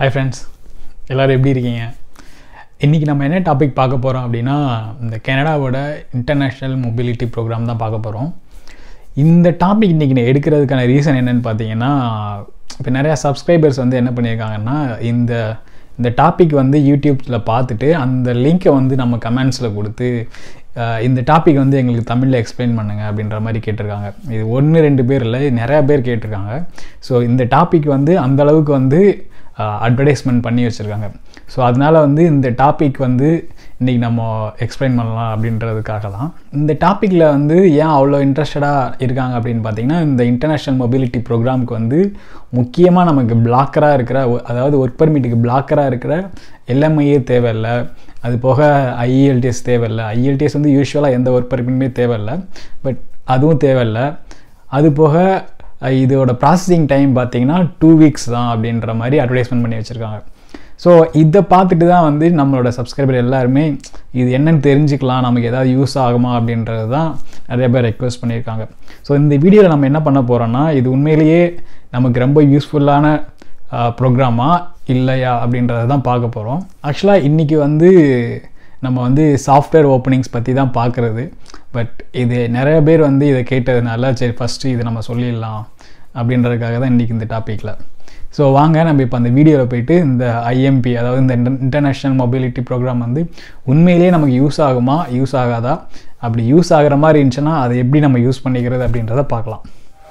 hi friends எல்லோரும் எப்படி இருக்கீங்க இன்றைக்கி நம்ம என்ன டாபிக் பார்க்க போகிறோம் அப்படின்னா இந்த கனடாவோட இன்டர்நேஷ்னல் மொபிலிட்டி ப்ரோக்ராம் தான் பார்க்க போகிறோம் இந்த டாபிக் இன்றைக்கி நான் எடுக்கிறதுக்கான ரீசன் என்னென்னு பார்த்தீங்கன்னா இப்போ நிறையா சப்ஸ்கிரைபர்ஸ் வந்து என்ன பண்ணியிருக்காங்கன்னா இந்த இந்த டாபிக் வந்து யூடியூப்பில் பார்த்துட்டு அந்த லிங்க்கை வந்து நம்ம கமெண்ட்ஸில் கொடுத்து அஹ், இந்த டாபிக் வந்து எங்களுக்கு தமிழில் எக்ஸ்பிளைன் பண்ணுங்க அப்படின்ற மாதிரி கேட்டிருக்காங்க இது ஒன்று ரெண்டு பேர் இல்லை இது நிறையா பேர் கேட்டிருக்காங்க ஸோ இந்த டாபிக் வந்து அந்த அளவுக்கு வந்து அட்வர்டைஸ்மெண்ட் பண்ணி வச்சுருக்காங்க ஸோ அதனால் வந்து இந்த டாபிக் வந்து இன்றைக்கி நம்ம எக்ஸ்பிளைன் பண்ணலாம் அப்படின்றதுக்காக தான் இந்த டாப்பிக்கில் வந்து ஏன் அவ்வளோ இன்ட்ரெஸ்டடாக இருக்காங்க அப்படின்னு பார்த்தீங்கன்னா இந்த இன்டர்நேஷ்னல் மொபிலிட்டி ப்ரோக்ராமுக்கு வந்து முக்கியமாக நமக்கு பிளாக்கராக இருக்கிற ஒ- அதாவது ஒர்க் பர்மிட்டுக்கு பிளாக்கராக இருக்கிற எல்எம்ஐயே தேவையில்லை அது போக ஐஇஎல்டிஎஸ் தேவையில்லை ஐஇஎல்டிஎஸ் வந்து யூஸ்வலாக எந்த ஒர்க் பர்மிட்டுமே தேவையில்லை பட் அதுவும் தேவையில்லை அது போக அஹ், இதோட ப்ராசஸிங் டைம் பார்த்தீங்கன்னா டூ வீக்ஸ் தான் அப்படின்ற மாதிரி அட்வர்டைஸ்மெண்ட் பண்ணி வச்சுருக்காங்க ஸோ இதை பார்த்துட்டு தான் வந்து நம்மளோட சப்ஸ்கிரைபர் எல்லாருமே இது என்னன்னு தெரிஞ்சுக்கலாம் நமக்கு ஏதாவது யூஸ் ஆகுமா அப்படின்றது தான் நிறைய பேர் ரெக்வஸ்ட் பண்ணியிருக்காங்க ஸோ இந்த வீடியோவில் நம்ம என்ன பண்ண போகிறோம்னா இது உண்மையிலேயே நமக்கு ரொம்ப யூஸ்ஃபுல்லான ப்ரோக்ராமா இல்லையா அப்படின்றத தான் பார்க்க போகிறோம் ஆக்சுவலாக இன்றைக்கி வந்து நம்ம வந்து சாஃப்ட்வேர் ஓப்பனிங்ஸ் பற்றி தான் பார்க்குறது பட் இது நிறைய பேர் வந்து இதை கேட்டதுனால சரி ஃபஸ்ட்டு இது நம்ம சொல்லிடலாம் அப்படின்றதுக்காக தான் இன்றைக்கி இந்த டாப்பிக்கில் ஸோ வாங்க நம்ம இப்போ அந்த வீடியோவில் போயிட்டு இந்த ஐஎம்பி அதாவது இந்த இன்டர்நேஷ்னல் மொபிலிட்டி ப்ரோக்ராம் வந்து உண்மையிலேயே நமக்கு யூஸ் ஆகுமா யூஸ் ஆகாதா அப்படி யூஸ் ஆகிற மாதிரி இருந்துச்சுன்னா அதை எப்படி நம்ம யூஸ் பண்ணிக்கிறது அப்படின்றத பார்க்கலாம்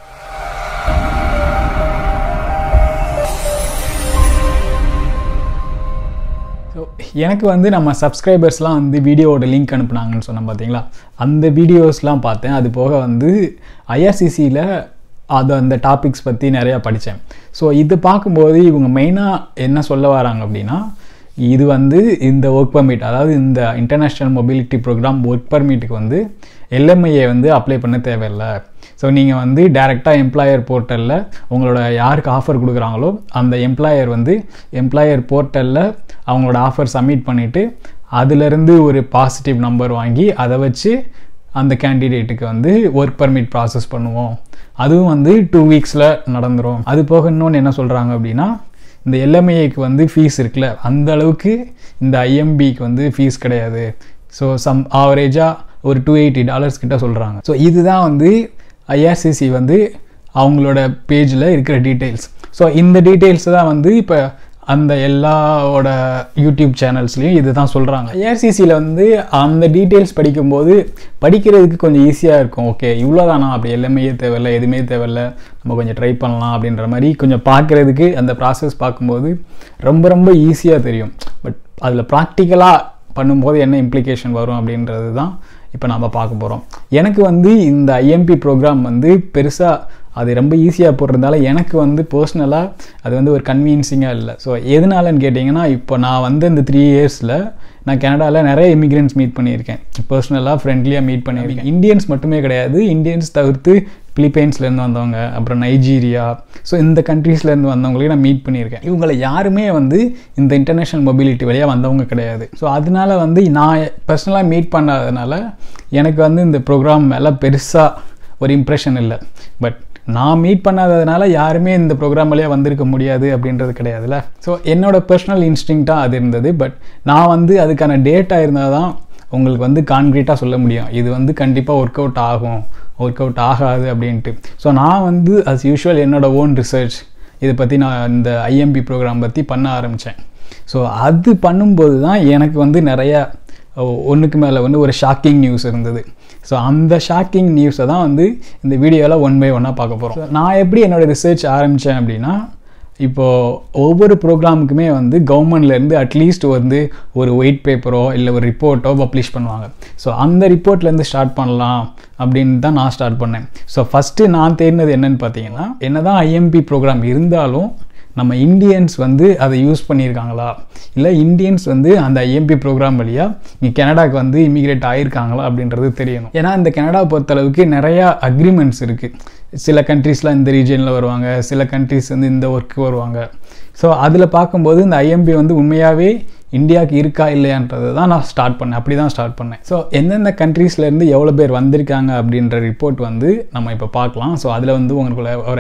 ஸோ எனக்கு வந்து நம்ம சப்ஸ்கிரைபர்ஸ்லாம் வந்து வீடியோவோட லிங்க் அனுப்புனாங்கன்னு சொன்னேன் பார்த்தீங்களா அந்த வீடியோஸ்லாம் பார்த்தேன் அது போக வந்து ஐஆர்சிசியில் அது அந்த டாபிக்ஸ் பற்றி நிறையா படித்தேன் ஸோ இது பார்க்கும்போது இவங்க மெயினாக என்ன சொல்ல வராங்க அப்படின்னா இது வந்து இந்த ஒர்க் பர்மிட் அதாவது இந்த இன்டர்நேஷ்னல் மொபிலிட்டி ப்ரோக்ராம் ஒர்க் பர்மிட்டுக்கு வந்து எல்எம்ஐயை வந்து அப்ளை பண்ண தேவையில்லை ஸோ நீங்கள் வந்து டைரெக்டாக எம்ப்ளாயர் போர்ட்டலில் உங்களோட யாருக்கு ஆஃபர் கொடுக்குறாங்களோ அந்த எம்ப்ளாயர் வந்து எம்ப்ளாயர் போர்ட்டலில் அவங்களோட ஆஃபர் சப்மிட் பண்ணிவிட்டு அதிலிருந்து ஒரு பாசிட்டிவ் நம்பர் வாங்கி அதை வச்சு அந்த கேண்டிடேட்டுக்கு வந்து ஒர்க் பர்மிட் ப்ராசஸ் பண்ணுவோம் அதுவும் வந்து டூ வீக்ஸில் நடந்துரும் அது போக இன்னொன்று என்ன சொல்கிறாங்க அப்படின்னா இந்த எல்எம்ஏக்கு வந்து ஃபீஸ் இருக்குல்ல அந்த அளவுக்கு இந்த ஐஎம்பிக்கு வந்து ஃபீஸ் கிடையாது ஸோ சம் ஆவரேஜாக ஒரு டூ எயிட்டி டாலர்ஸ் கிட்ட சொல்கிறாங்க ஸோ இதுதான் வந்து ஐஆர்சிசி வந்து அவங்களோட பேஜில் இருக்கிற டீட்டெயில்ஸ் ஸோ இந்த டீட்டெயில்ஸ் தான் வந்து இப்போ அந்த எல்லாவோட யூடியூப் சேனல்ஸ்லையும் இது தான் சொல்கிறாங்க ஐஆர்சிசியில் வந்து அந்த டீட்டெயில்ஸ் படிக்கும்போது படிக்கிறதுக்கு கொஞ்சம் ஈஸியாக இருக்கும் ஓகே இவ்வளோ தானா அப்படி எல்லாமே தேவையில்ல எதுவுமே தேவையில்ல நம்ம கொஞ்சம் ட்ரை பண்ணலாம் அப்படின்ற மாதிரி கொஞ்சம் பார்க்குறதுக்கு அந்த ப்ராசஸ் பார்க்கும்போது ரொம்ப ரொம்ப ஈஸியாக தெரியும் பட் அதில் ப்ராக்டிக்கலாக பண்ணும்போது என்ன இம்ப்ளிகேஷன் வரும் அப்படின்றது தான் இப்போ நம்ம பார்க்க போகிறோம் எனக்கு வந்து இந்த ஐஎம்பி ப்ரோக்ராம் வந்து பெருசாக அது ரொம்ப ஈஸியாக போடுறதால எனக்கு வந்து பர்சனலாக அது வந்து ஒரு கன்வீன்சிங்காக இல்லை ஸோ எதனாலன்னு கேட்டிங்கன்னா இப்போ நான் வந்து இந்த த்ரீ இயர்ஸில் நான் கனடாவில் நிறைய இமிக்ரெண்ட்ஸ் மீட் பண்ணியிருக்கேன் பர்சனலாக ஃப்ரெண்ட்லியாக மீட் பண்ணியிருக்கேன் இந்தியன்ஸ் மட்டுமே கிடையாது இந்தியன்ஸ் தவிர்த்து பிலிப்பைன்ஸ்லேருந்து வந்தவங்க அப்புறம் நைஜீரியா ஸோ இந்த கண்ட்ரீஸ்லேருந்து வந்தவங்களையும் நான் மீட் பண்ணியிருக்கேன் இவங்களை யாருமே வந்து இந்த இன்டர்நேஷ்னல் மொபிலிட்டி வழியாக வந்தவங்க கிடையாது ஸோ அதனால வந்து நான் பர்சனலாக மீட் பண்ணாதனால எனக்கு வந்து இந்த ப்ரோக்ராம் மேலே பெருசாக ஒரு இம்ப்ரெஷன் இல்லை பட் நான் மீட் பண்ணாததுனால யாருமே இந்த ப்ரோக்ராம் வழியாக வந்திருக்க முடியாது அப்படின்றது கிடையாதுல்ல ஸோ என்னோட பர்சனல் இன்ஸ்டிங்க்டாக அது இருந்தது பட் நான் வந்து அதுக்கான டேட்டா இருந்தால் தான் உங்களுக்கு வந்து கான்க்ரீட்டாக சொல்ல முடியும் இது வந்து கண்டிப்பாக ஒர்க் அவுட் ஆகும் ஒர்க் அவுட் ஆகாது அப்படின்ட்டு ஸோ நான் வந்து அஸ் யூஷுவல் என்னோட ஓன் ரிசர்ச் இதை பற்றி நான் இந்த ஐஎம்பி ப்ரோக்ராம் பற்றி பண்ண ஆரம்பித்தேன் ஸோ அது பண்ணும்போது தான் எனக்கு வந்து நிறையா ஒன்றுக்கு மேலே வந்து ஒரு ஷாக்கிங் நியூஸ் இருந்தது ஸோ அந்த ஷாக்கிங் நியூஸை தான் வந்து இந்த வீடியோவில் ஒன் பை ஒன்னாக பார்க்க போகிறோம் நான் எப்படி என்னோட ரிசர்ச் ஆரம்பித்தேன் அப்படின்னா இப்போது ஒவ்வொரு ப்ரோக்ராமுக்குமே வந்து கவர்மெண்ட்லேருந்து அட்லீஸ்ட் வந்து ஒரு ஒயிட் பேப்பரோ இல்லை ஒரு ரிப்போர்ட்டோ பப்ளிஷ் பண்ணுவாங்க ஸோ அந்த ரிப்போர்ட்லேருந்து ஸ்டார்ட் பண்ணலாம் அப்படின்னு தான் நான் ஸ்டார்ட் பண்ணேன் ஸோ ஃபஸ்ட்டு நான் தேடினது என்னன்னு பார்த்தீங்கன்னா என்ன தான் ஐஎம்பி ப்ரோக்ராம் இருந்தாலும் நம்ம இந்தியன்ஸ் வந்து அதை யூஸ் பண்ணியிருக்காங்களா இல்லை இந்தியன்ஸ் வந்து அந்த ஐஎம்பி ப்ரோக்ராம் வழியாக இங்கே கனடாக்கு வந்து இமிகிரேட் ஆகியிருக்காங்களா அப்படின்றது தெரியணும் ஏன்னா இந்த கனடா பொறுத்தளவுக்கு நிறையா அக்ரிமெண்ட்ஸ் இருக்குது சில கண்ட்ரீஸ்லாம் இந்த ரீஜனில் வருவாங்க சில கண்ட்ரீஸ் வந்து இந்த ஒர்க்கு வருவாங்க ஸோ அதில் பார்க்கும்போது இந்த ஐஎம்பி வந்து உண்மையாகவே இந்தியாவுக்கு இருக்கா இல்லையான்றது தான் நான் ஸ்டார்ட் பண்ணேன் அப்படி தான் ஸ்டார்ட் பண்ணேன் ஸோ எந்தெந்த கண்ட்ரீஸ்லேருந்து எவ்வளோ பேர் வந்திருக்காங்க அப்படின்ற ரிப்போர்ட் வந்து நம்ம இப்போ பார்க்கலாம் ஸோ அதில் வந்து உங்களுக்குள்ள ஒரு ஐடியா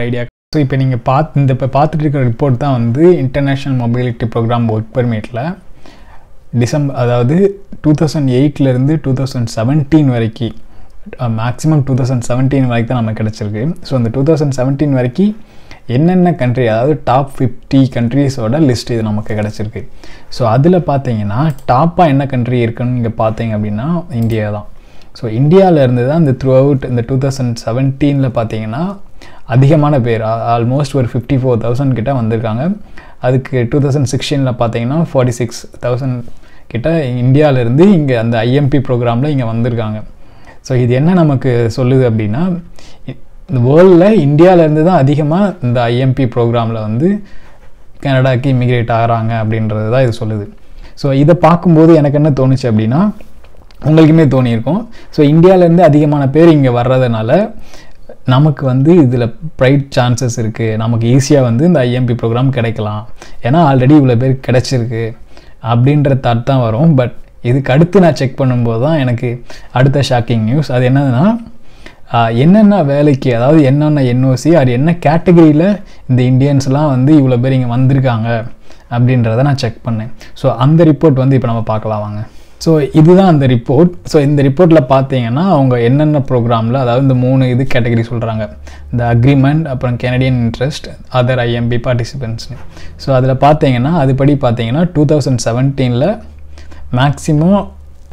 ஸோ இப்போ நீங்கள் பார்த்து இந்த இப்போ பார்த்துட்டு இருக்கிற ரிப்போர்ட் தான் வந்து இன்டர்நேஷ்னல் மொபிலிட்டி ப்ரோக்ராம் ஒர்க் பெர்மிட்டில் டிசம்பர் அதாவது டூ தௌசண்ட் எயிட்லேருந்து டூ தௌசண்ட் செவன்டீன் வரைக்கும் மேக்ஸிமம் டூ தௌசண்ட் செவன்டீன் வரைக்கும் தான் நமக்கு கிடச்சிருக்கு ஸோ அந்த டூ தௌசண்ட் செவன்டீன் வரைக்கும் என்னென்ன கண்ட்ரி அதாவது டாப் ஃபிஃப்டி கண்ட்ரீஸோட லிஸ்ட் இது நமக்கு கிடச்சிருக்கு ஸோ அதில் பார்த்தீங்கன்னா டாப்பாக என்ன கண்ட்ரி இருக்குன்னு நீங்கள் பார்த்தீங்க அப்படின்னா இந்தியா தான் ஸோ இந்தியாவில் இருந்து தான் இந்த த்ரூ அவுட் இந்த டூ தௌசண்ட் செவன்டீனில் பார்த்தீங்கன்னா அதிகமான பேர் ஆல்மோஸ்ட் ஒரு ஃபிஃப்டி ஃபோர் தௌசண்ட் கிட்ட வந்திருக்காங்க அதுக்கு டூ தௌசண்ட் சிக்ஸ்டீனில் பார்த்தீங்கன்னா ஃபார்ட்டி சிக்ஸ் தௌசண்ட் கிட்ட இந்தியாவிலேருந்து இங்கே அந்த ஐஎம்பி ப்ரோக்ராமில் இங்கே வந்திருக்காங்க ஸோ இது என்ன நமக்கு சொல்லுது அப்படின்னா இந்த வேர்ல்டில் இந்தியாவிலேருந்து தான் அதிகமாக இந்த ஐஎம்பி ப்ரோக்ராமில் வந்து கனடாக்கு இமிக்ரேட் ஆகிறாங்க அப்படின்றது தான் இது சொல்லுது ஸோ இதை பார்க்கும்போது எனக்கு என்ன தோணுச்சு அப்படின்னா உங்களுக்குமே தோணியிருக்கும் ஸோ இந்தியாவிலேருந்து அதிகமான பேர் இங்கே வர்றதுனால நமக்கு வந்து இதில் ப்ரைட் சான்சஸ் இருக்குது நமக்கு ஈஸியாக வந்து இந்த ஐஎம்பி ப்ரோக்ராம் கிடைக்கலாம் ஏன்னா ஆல்ரெடி இவ்வளோ பேர் கிடச்சிருக்கு அப்படின்ற தாட் தான் வரும் பட் இதுக்கு அடுத்து நான் செக் பண்ணும்போது தான் எனக்கு அடுத்த ஷாக்கிங் நியூஸ் அது என்னதுன்னா என்னென்ன வேலைக்கு அதாவது என்னென்ன என்ஓசி அது என்ன கேட்டகரியில் இந்த இந்தியன்ஸ்லாம் வந்து இவ்வளோ பேர் இங்கே வந்திருக்காங்க அப்படின்றத நான் செக் பண்ணேன் ஸோ அந்த ரிப்போர்ட் வந்து இப்போ நம்ம பார்க்கலாம் வாங்க ஸோ இதுதான் அந்த ரிப்போர்ட் ஸோ இந்த ரிப்போர்ட்டில் பார்த்தீங்கன்னா அவங்க என்னென்ன ப்ரோக்ராமில் அதாவது இந்த மூணு இது கேட்டகரி சொல்கிறாங்க இந்த அக்ரிமெண்ட் அப்புறம் கெனடியன் இன்ட்ரெஸ்ட் அதர் ஐஎம்பி பார்ட்டிசிபென்ட்ஸ்னு ஸோ அதில் பார்த்தீங்கன்னா அதுபடி பார்த்தீங்கன்னா டூ தௌசண்ட் செவன்டீனில் maximum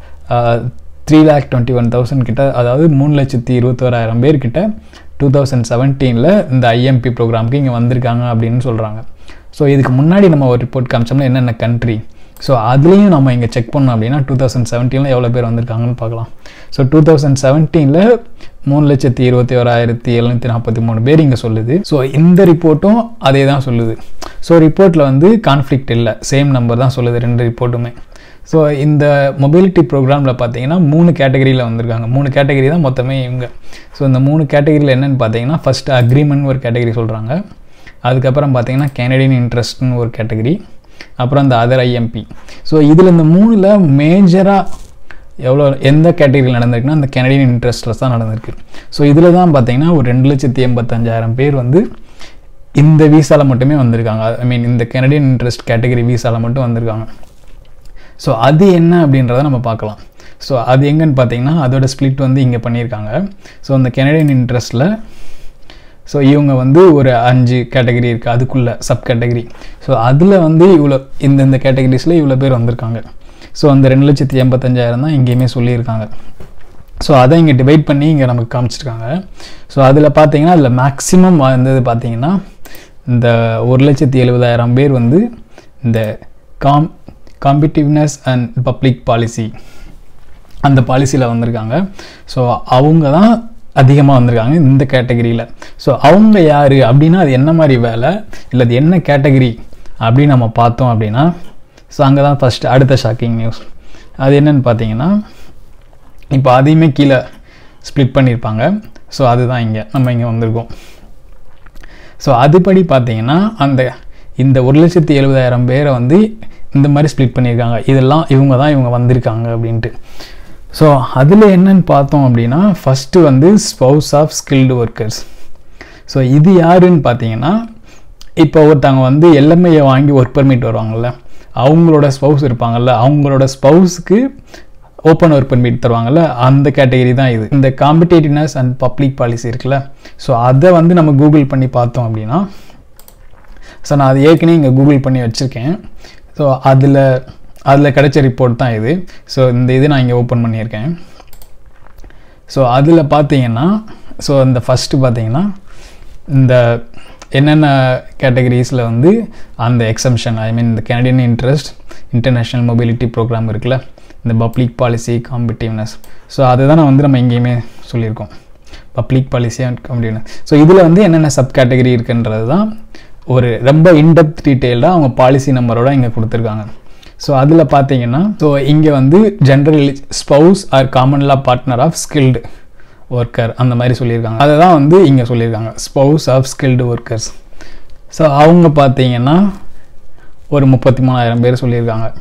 three lakh twenty one thousand கிட்ட அதாவது மூணு லட்சத்தி இருபத்தோராயிரம் பேர் கிட்ட டூ தௌசண்ட் செவன்டீனில் இந்த ஐஎம்பி ப்ரோக்ராமுக்கு இங்கே வந்திருக்காங்க அப்படின்னு சொல்கிறாங்க ஸோ இதுக்கு முன்னாடி நம்ம ஒரு ரிப்போர்ட் காமிச்சோம்னா என்னென்ன கண்ட்ரி ஸோ அதுலேயும் நம்ம இங்கே செக் பண்ணோம் அப்படின்னா டூ தௌசண்ட் செவன்டீனில் எவ்வளோ பேர் வந்திருக்காங்கன்னு பார்க்கலாம் ஸோ டூ தௌசண்ட் செவன்டீனில் மூணு லட்சத்தி இருபத்தி ஓராயிரத்தி எழுநூற்றி நாற்பத்தி மூணு பேர் இங்கே சொல்லுது ஸோ இந்த ரிப்போர்ட்டும் அதே தான் சொல்லுது ஸோ ரிப்போர்ட்டில் வந்து கான்ஃப்ளிக்ட் இல்லை சேம் நம்பர் தான் சொல்லுது ரெண்டு ரிப்போர்ட்டுமே ஸோ இந்த மொபிலிட்டி ப்ரோக்ராமில் பார்த்தீங்கன்னா மூணு கேட்டகரியில் வந்திருக்காங்க மூணு கேட்டகரி தான் மொத்தமே இவங்க ஸோ இந்த மூணு கேட்டகரியில் என்னென்னு பார்த்தீங்கன்னா ஃபஸ்ட்டு அக்ரிமெண்ட் ஒரு கேட்டகரி சொல்கிறாங்க அதுக்கப்புறம் பார்த்தீங்கன்னா கெனடியன் இன்ட்ரெஸ்ட்னு ஒரு கேட்டகரி அப்புறம் இந்த அதர் ஐஎம்பி ஸோ இதில் இந்த மூணில் மேஜராக எவ்வளோ எந்த கேட்டகரியில் நடந்திருக்குன்னா அந்த கெனடியன் இன்ட்ரெஸ்ட்டில் தான் நடந்திருக்கு ஸோ இதில் தான் பார்த்தீங்கன்னா ஒரு ரெண்டு லட்சத்தி எண்பத்தஞ்சாயிரம் பேர் வந்து இந்த வீசாவில் மட்டுமே வந்திருக்காங்க ஐ மீன் இந்த கெனடியன் இன்ட்ரெஸ்ட் கேட்டகரி வீசாவில் மட்டும் வந்திருக்காங்க ஸோ அது என்ன அப்படின்றத நம்ம பார்க்கலாம் ஸோ அது எங்கன்னு பார்த்தீங்கன்னா அதோட ஸ்ப்ளிட் வந்து இங்கே பண்ணியிருக்காங்க ஸோ அந்த கெனடியன் இன்ட்ரெஸ்ட்டில் ஸோ இவங்க வந்து ஒரு அஞ்சு கேட்டகரி இருக்குது அதுக்குள்ளே சப் கேட்டகரி ஸோ அதில் வந்து இவ்வளோ இந்த இந்த கேட்டகரிஸில் இவ்வளோ பேர் வந்திருக்காங்க ஸோ அந்த ரெண்டு லட்சத்தி எண்பத்தஞ்சாயிரம் தான் இங்கேயுமே சொல்லியிருக்காங்க ஸோ அதை இங்கே டிவைட் பண்ணி இங்கே நமக்கு காமிச்சிருக்காங்க ஸோ அதில் பார்த்தீங்கன்னா அதில் மேக்ஸிமம் வந்தது பார்த்தீங்கன்னா இந்த ஒரு லட்சத்தி எழுபதாயிரம் பேர் வந்து இந்த com competitiveness and public policy அந்த பாலிசியில் வந்திருக்காங்க ஸோ அவங்க தான் அதிகமாக வந்திருக்காங்க இந்த கேட்டகரியில் ஸோ அவங்க யார் அப்படின்னா அது என்ன மாதிரி வேலை இல்லை அது என்ன கேட்டகரி அப்படின்னு நம்ம பார்த்தோம் அப்படின்னா ஸோ அங்கே தான் ஃபஸ்ட்டு அடுத்த ஷாக்கிங் நியூஸ் அது என்னன்னு பார்த்தீங்கன்னா இப்போ அதையுமே கீழே ஸ்ப்ளிட் பண்ணியிருப்பாங்க ஸோ அதுதான் இங்கே நம்ம இங்கே வந்திருக்கோம் ஸோ அதுபடி பார்த்தீங்கன்னா அந்த இந்த ஒரு லட்சத்தி எழுபதாயிரம் பேரை வந்து இந்த மாதிரி ஸ்ப்ளிட் பண்ணியிருக்காங்க இதெல்லாம் இவங்க தான் இவங்க வந்திருக்காங்க அப்படின்ட்டு ஸோ அதில் என்னன்னு பார்த்தோம் அப்படின்னா ஃபஸ்ட்டு வந்து spouse of skilled workers so இது யாருன்னு பார்த்தீங்கன்னா இப்போ ஒருத்தவங்க வந்து எல்எம்ஐயை வாங்கி ஒர்க் பர்மிட் வருவாங்கள்ல அவங்களோட ஸ்பவுஸ் இருப்பாங்கல்ல அவங்களோட ஸ்பவுஸுக்கு ஓப்பன் ஒர்க் பர்மிட் தருவாங்கல்ல அந்த கேட்டகரி தான் இது இந்த காம்படேட்டிவ்னஸ் அண்ட் பப்ளிக் பாலிசி இருக்குல்ல ஸோ அதை வந்து நம்ம கூகுள் பண்ணி பார்த்தோம் அப்படின்னா ஸோ நான் அது ஏற்கனவே இங்கே கூகுள் பண்ணி வச்சுருக்கேன் ஸோ அதில் அதில் கிடைச்ச ரிப்போர்ட் தான் இது ஸோ இந்த இது நான் இங்கே ஓப்பன் பண்ணியிருக்கேன் ஸோ அதில் பார்த்தீங்கன்னா ஸோ இந்த ஃபஸ்ட்டு பார்த்தீங்கன்னா இந்த என்னென்ன கேட்டகரிஸில் வந்து அந்த எக்ஸம்ஷன் ஐ மீன் இந்த Canadian interest international mobility program இருக்குல்ல இந்த பப்ளிக் பாலிசி காம்படிவ்னஸ் ஸோ அதுதான் நான் வந்து நம்ம எங்கேயுமே சொல்லியிருக்கோம் public policy and competitiveness so இதில் வந்து என்னென்ன சப் கேட்டகரி இருக்குன்றது தான் ஒரு ரொம்ப இன்டெப்த் டீட்டெயில்டாக அவங்க பாலிசி நம்பரோட இங்கே கொடுத்துருக்காங்க ஸோ அதில் பார்த்தீங்கன்னா ஸோ இங்கே வந்து general spouse or common law partner of skilled worker அந்த மாதிரி சொல்லியிருக்காங்க அதை தான் வந்து இங்கே சொல்லியிருக்காங்க spouse of skilled workers so அவங்க பார்த்தீங்கன்னா ஒரு முப்பத்தி மூணாயிரம் பேர் சொல்லியிருக்காங்க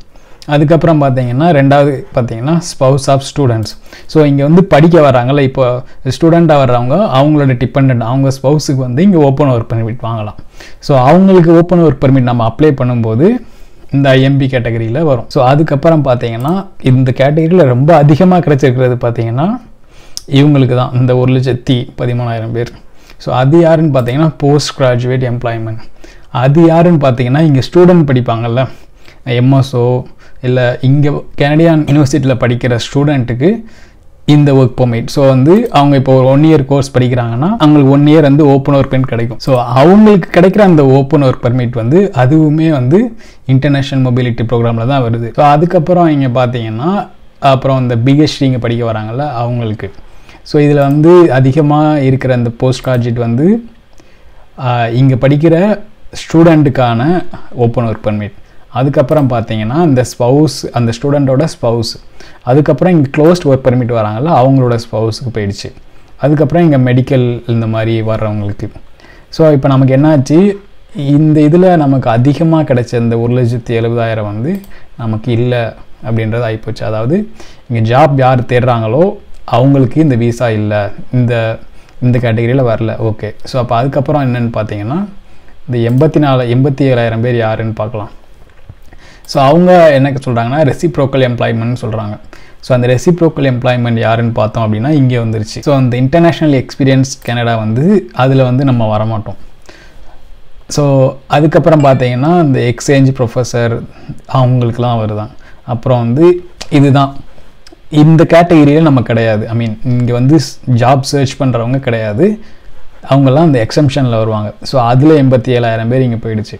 அதுக்கப்புறம் பார்த்தீங்கன்னா ரெண்டாவது பார்த்தீங்கன்னா ஸ்பவுஸ் ஆஃப் ஸ்டூடெண்ட்ஸ் ஸோ இங்கே வந்து படிக்க வராங்கல்ல இப்போ ஸ்டூடெண்ட்டாக வர்றவங்க அவங்களோட டிபெண்ட் அவங்க ஸ்பவுஸுக்கு வந்து இங்கே ஓப்பன் ஒர்க் பெர்மிட் வாங்கலாம் ஸோ அவங்களுக்கு ஓப்பன் ஒர்க் பெர்மிட் நம்ம அப்ளை பண்ணும்போது இந்த ஐஎம்பி கேட்டகரியில் வரும் ஸோ அதுக்கப்புறம் பார்த்தீங்கன்னா இந்த கேட்டகரியில் ரொம்ப அதிகமாக கிடைச்சிருக்கிறது பார்த்தீங்கன்னா இவங்களுக்கு தான் இந்த ஒரு லட்சத்தி பதிமூணாயிரம் பேர் ஸோ அது யாருன்னு பார்த்தீங்கன்னா போஸ்ட் கிராஜுவேட் எம்ப்ளாய்மெண்ட் அது யாருன்னு பார்த்தீங்கன்னா இங்கே ஸ்டூடெண்ட் படிப்பாங்கல்ல எம்எஸ்ஓ இல்லை இங்கே கனடியன் யூனிவர்சிட்டியில் படிக்கிற ஸ்டூடெண்ட்டுக்கு இந்த ஒர்க் பெர்மிட் ஸோ வந்து அவங்க இப்போ ஒரு ஒன் இயர் கோர்ஸ் படிக்கிறாங்கன்னா அவங்களுக்கு ஒன் இயர் வந்து ஓப்பன் ஒர்க் பெர்மிட் கிடைக்கும் ஸோ அவங்களுக்கு கிடைக்கிற அந்த ஓப்பன் ஒர்க் பெர்மிட் வந்து அதுவுமே வந்து இன்டர்நேஷ்னல் மொபிலிட்டி ப்ரோக்ராமில் தான் வருது ஸோ அதுக்கப்புறம் இங்கே பார்த்தீங்கன்னா அப்புறம் இந்த பிஹெச்டி இங்கே படிக்க வராங்கல்ல அவங்களுக்கு ஸோ இதில் வந்து அதிகமாக இருக்கிற அந்த போஸ்ட் கிராஜுவேட் வந்து இங்கே படிக்கிற ஸ்டூடெண்ட்டுக்கான ஓப்பன் ஒர்க் பெர்மிட் அதுக்கப்புறம் பார்த்தீங்கன்னா இந்த ஸ்பவுஸ் அந்த ஸ்டூடெண்ட்டோட ஸ்பவுஸ் அதுக்கப்புறம் இங்கே க்ளோஸ்ட் ஒர்க் பெர்மிட் வராங்கல்ல அவங்களோட ஸ்பவுஸுக்கு போயிடுச்சு அதுக்கப்புறம் இங்கே மெடிக்கல் இந்த மாதிரி வர்றவங்களுக்கு ஸோ இப்போ நமக்கு என்னாச்சு இந்த இதில் நமக்கு அதிகமாக கிடைச்ச இந்த ஒரு லட்சத்தி எழுபதாயிரம் வந்து நமக்கு இல்லை அப்படின்றது ஆகிப்போச்சு அதாவது இங்கே ஜாப் யார் தேடுறாங்களோ அவங்களுக்கு இந்த விசா இல்லை இந்த இந்த கேட்டகரியில் வரல ஓகே ஸோ அப்போ அதுக்கப்புறம் என்னென்னு பார்த்தீங்கன்னா இந்த எண்பத்தி நாலு எண்பத்தி ஏழாயிரம் பேர் யாருன்னு பார்க்கலாம் ஸோ அவங்க என்ன சொல்கிறாங்கன்னா ரெசிப்ரோக்கல் எம்ப்ளாய்மெண்ட் சொல்கிறாங்க ஸோ அந்த ரெசிப்ரோக்கல் எம்ப்ளாய்மெண்ட் யாருன்னு பார்த்தோம் அப்படின்னா இங்கே வந்துருச்சு ஸோ அந்த இன்டர்நேஷ்னல் எக்ஸ்பீரியன்ஸ் கனடா வந்து அதில் வந்து நம்ம வரமாட்டோம் ஸோ அதுக்கப்புறம் பார்த்தீங்கன்னா இந்த எக்ஸ்சேஞ்ச் ப்ரொஃபஸர் அவங்களுக்குலாம் வருதான் அப்புறம் வந்து இதுதான் இந்த கேட்டகிரியில் நம்ம கிடையாது ஐ மீன் இங்கே வந்து ஜாப் சர்ச் பண்ணுறவங்க கிடையாது அவங்கெல்லாம் அந்த எக்ஸம்ஷனில் வருவாங்க ஸோ அதில் எண்பத்தி ஏழாயிரம் பேர் இங்கே போயிடுச்சு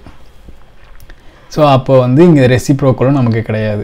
ஸோ அப்போ வந்து இங்கே ரெசிப்ரோக்கலும் நமக்கு கிடையாது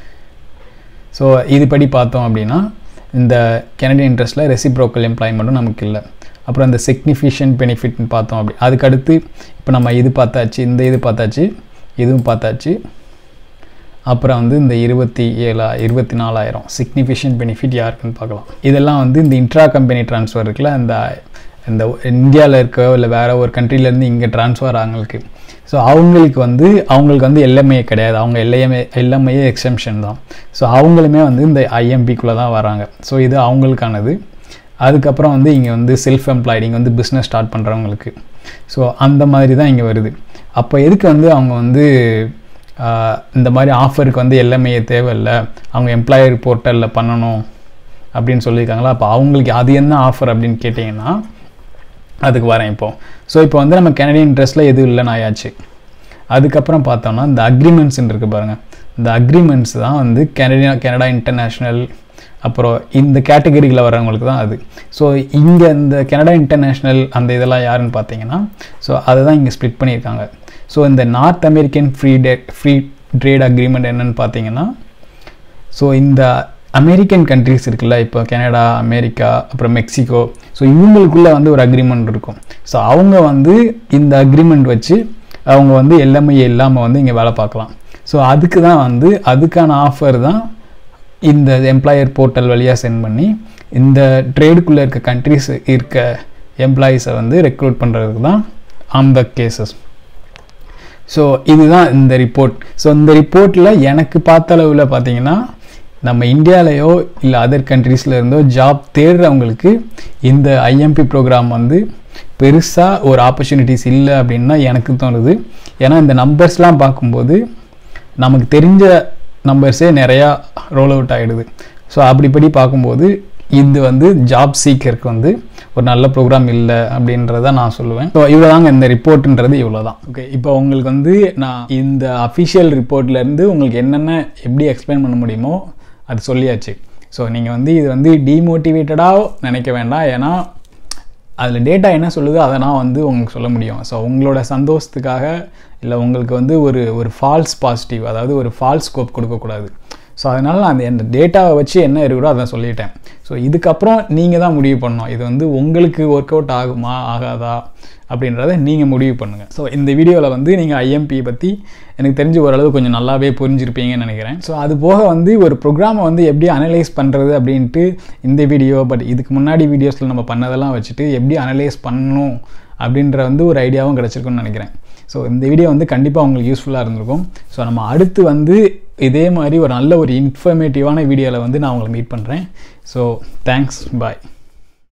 ஸோ இதுபடி பார்த்தோம் அப்படின்னா இந்த கெனடியன் இன்ட்ரெஸ்ட்டில் ரெசிப்ரோக்கல் எம்ப்ளாய்மெண்ட்டும் நமக்கு இல்லை அப்புறம் இந்த சிக்னிஃபிஷியன்ட் பெனிஃபிட்னு பார்த்தோம் அப்படி அதுக்கடுத்து இப்போ நம்ம இது பார்த்தாச்சு இந்த இது பார்த்தாச்சு இதுவும் பார்த்தாச்சு அப்புறம் வந்து இந்த இருபத்தி ஏழா இருபத்தி நாலாயிரம் சிக்னிஃபிஷியன்ட் பெனிஃபிட் யாருக்குன்னு பார்க்கலாம் இதெல்லாம் வந்து இந்த இன்ட்ரா கம்பெனி ட்ரான்ஸ்ஃபர் இருக்குல்ல இந்த இந்த இந்தியாவில் இருக்க இல்லை வேறு ஒரு கண்ட்ரிலேருந்து இங்கே ட்ரான்ஸ்ஃபர் ஆங்களுக்கு ஸோ அவங்களுக்கு வந்து அவங்களுக்கு வந்து எல்எம்ஐ கிடையாது அவங்க எல்ஐஎம்ஏ எல்எம்ஐஏ எக்ஸம்ஷன் தான் ஸோ அவங்களுமே வந்து இந்த ஐஎம்பிக்குள்ளே தான் வராங்க ஸோ இது அவங்களுக்கானது அதுக்கப்புறம் வந்து இங்கே வந்து செல்ஃப் எம்ப்ளாய்டு இங்கே வந்து பிஸ்னஸ் ஸ்டார்ட் பண்ணுறவங்களுக்கு ஸோ அந்த மாதிரி தான் இங்கே வருது அப்போ எதுக்கு வந்து அவங்க வந்து இந்த மாதிரி ஆஃபருக்கு வந்து எல்லாமே தேவையில்லை அவங்க எம்ப்ளாயர் போர்ட்டலில் பண்ணணும் அப்படின்னு சொல்லியிருக்காங்களா அப்போ அவங்களுக்கு அது என்ன ஆஃபர் அப்படின்னு கேட்டிங்கன்னா அதுக்கு வரேன் இப்போ ஸோ இப்போ வந்து நம்ம கெனடியன் ட்ரெஸ்ஸில் எதுவும் இல்லைன்னு ஆயாச்சு அதுக்கப்புறம் பார்த்தோம்னா இந்த அக்ரிமெண்ட்ஸ் இருக்குது பாருங்கள் இந்த அக்ரிமெண்ட்ஸ் தான் வந்து கெனடியா கனடா இன்டர்நேஷ்னல் அப்புறம் இந்த கேட்டகரியில் வரவங்களுக்கு தான் அது ஸோ இங்கே இந்த கனடா இன்டர்நேஷ்னல் அந்த இதெல்லாம் யாருன்னு பார்த்தீங்கன்னா ஸோ அதை தான் இங்கே ஸ்ப்ளிட் பண்ணியிருக்காங்க ஸோ இந்த North American free day free trade agreement என்னன்னு பார்த்தீங்கன்னா ஸோ இந்த அமெரிக்கன் கண்ட்ரிஸ் இருக்குல்ல இப்போ கனடா அமெரிக்கா அப்புறம் மெக்சிகோ ஸோ இவங்களுக்குள்ளே வந்து ஒரு அக்ரிமெண்ட் இருக்கும் ஸோ அவங்க வந்து இந்த அக்ரிமெண்ட் வச்சு அவங்க வந்து எல்லாமே இல்லாமல் வந்து இங்கே வேலை பார்க்கலாம் ஸோ அதுக்கு தான் வந்து அதுக்கான ஆஃபர் தான் இந்த எம்ப்ளாயர் போர்ட்டல் வழியாக சென்ட் பண்ணி இந்த ட்ரேடுக்குள்ளே இருக்க கண்ட்ரிஸ் இருக்க எம்ப்ளாயீஸை வந்து ரெக்ரூட் பண்ணுறதுக்கு தான் அந்த கேசஸ் ஸோ இதுதான் இந்த ரிப்போர்ட் ஸோ இந்த ரிப்போர்ட்டில் எனக்கு பார்த்த அளவில் பார்த்தீங்கன்னா நம்ம இந்தியாவிலையோ இல்லை அதர் கண்ட்ரீஸில் இருந்தோ ஜாப் தேடுறவங்களுக்கு இந்த ஐஎம்பி ப்ரோக்ராம் வந்து பெருசாக ஒரு ஆப்பர்ச்சுனிட்டிஸ் இல்லை அப்படின்னு தான் எனக்கு தோணுது ஏன்னா இந்த நம்பர்ஸ்லாம் பார்க்கும்போது நமக்கு தெரிஞ்ச நம்பர்ஸே நிறையா ரோல் அவுட் ஆகிடுது ஸோ அப்படிப்படி பார்க்கும்போது இது வந்து ஜாப் சீக்கருக்கு வந்து ஒரு நல்ல ப்ரோக்ராம் இல்லை அப்படின்றத நான் சொல்லுவேன் ஸோ இவ்வளோ தாங்க இந்த ரிப்போர்ட்டுன்றது இவ்வளோ தான் ஓகே இப்போ உங்களுக்கு வந்து நான் இந்த அஃபிஷியல் ரிப்போர்ட்லேருந்து உங்களுக்கு என்னென்ன எப்படி எக்ஸ்பிளைன் பண்ண முடியுமோ அது சொல்லியாச்சு ஸோ நீங்கள் வந்து இது வந்து டீமோட்டிவேட்டடாக நினைக்க வேண்டாம் ஏன்னா அதில் டேட்டா என்ன சொல்லுதோ அதை நான் வந்து உங்களுக்கு சொல்ல முடியும் ஸோ உங்களோட சந்தோஷத்துக்காக இல்லை உங்களுக்கு வந்து ஒரு ஒரு ஃபால்ஸ் பாசிட்டிவ் அதாவது ஒரு ஃபால்ஸ் ஸ்கோப் கொடுக்கக்கூடாது ஸோ அதனால் நான் அந்த அந்த டேட்டாவை வச்சு என்ன இருக்குதோ அதை சொல்லிட்டேன் ஸோ இதுக்கப்புறம் நீங்கள் தான் முடிவு பண்ணணும் இது வந்து உங்களுக்கு ஒர்க் அவுட் ஆகுமா ஆகாதா அப்படின்றத நீங்கள் முடிவு பண்ணுங்கள் ஸோ இந்த வீடியோவில் வந்து நீங்கள் ஐஎம்பி பற்றி எனக்கு தெரிஞ்சு ஓரளவு கொஞ்சம் நல்லாவே புரிஞ்சிருப்பீங்கன்னு நினைக்கிறேன் ஸோ அது போக வந்து ஒரு ப்ரோக்ராமை வந்து எப்படி அனலைஸ் பண்ணுறது அப்படின்ட்டு இந்த வீடியோ பட் இதுக்கு முன்னாடி வீடியோஸில் நம்ம பண்ணதெல்லாம் வச்சுட்டு எப்படி அனலைஸ் பண்ணணும் அப்படின்ற வந்து ஒரு ஐடியாவும் கிடச்சிருக்குன்னு நினைக்கிறேன் ஸோ இந்த வீடியோ வந்து கண்டிப்பாக உங்களுக்கு யூஸ்ஃபுல்லாக இருந்திருக்கும் ஸோ நம்ம அடுத்து வந்து இதே மாதிரி ஒரு நல்ல ஒரு இன்ஃபர்மேட்டிவான வீடியோவில் வந்து நான் உங்களை மீட் பண்ணுறேன் ஸோ தேங்க்ஸ் பாய்